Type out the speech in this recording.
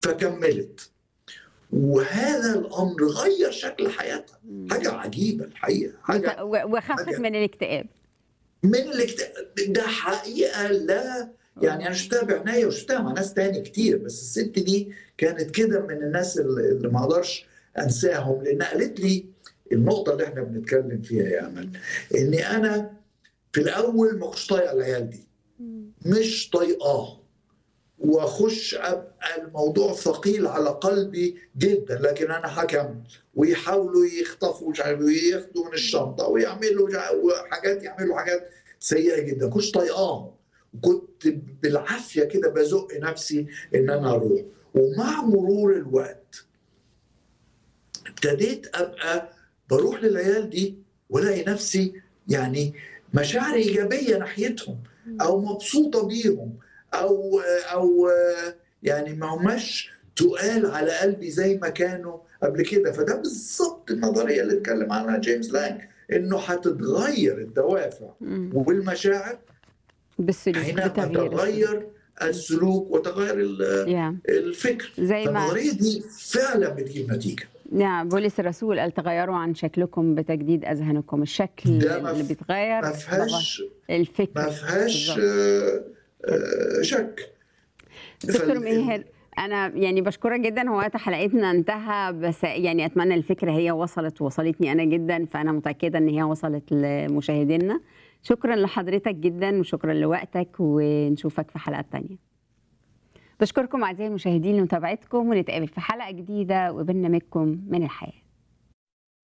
فكملت وهذا الامر غير شكل حياتها حاجه عجيبه الحقيقه حاجه و- وخفت حاجة- من الاكتئاب من الاكتئاب ده حقيقه لا يعني انا شفتها بعناية وشفتها مع ناس تاني كتير بس الست دي كانت كده من الناس اللي اللي ما اقدرش انساهم لان قالت لي النقطه اللي احنا بنتكلم فيها يا امل اني انا في الاول ما كنتش طايقه العيال دي مش طايقاه واخش ابقى الموضوع ثقيل على قلبي جدا لكن انا هكمل ويحاولوا يخطفوا مش عارف وياخدوا من الشنطه ويعملوا مش عارف- حاجات يعملوا حاجات سيئه جدا كنتش طايقاهم كنت بالعافيه كده بزق نفسي ان انا اروح ومع مرور الوقت ابتديت ابقى بروح للعيال دي والاقي نفسي يعني مشاعر ايجابيه ناحيتهم او مبسوطه بيهم او او يعني ما هماش تقال على قلبي زي ما كانوا قبل كده فده بالظبط النظريه اللي اتكلم عنها جيمس لانج انه هتتغير الدوافع مم. والمشاعر بالسلوك حينما بتغيير السلوك. تغير السلوك وتغير ال- يا الفكر زي ما فالنظريه دي فعلا بتجيب نتيجه نعم بولس الرسول قال تغيروا عن شكلكم بتجديد اذهانكم الشكل ده ما اللي ف- بيتغير ما فيهاش الفكر ما فيهاش بالظبط. آه، آه، شك دكتور فال- ماهر انا يعني بشكرك جدا هو وقت حلقتنا انتهى بس يعني اتمنى الفكره هي وصلت وصلتني انا جدا فانا متاكده ان هي وصلت لمشاهدينا شكرا لحضرتك جدا وشكرا لوقتك ونشوفك في حلقات تانية بشكركم اعزائي المشاهدين لمتابعتكم ونتقابل في حلقه جديده وبرنامجكم من الحياه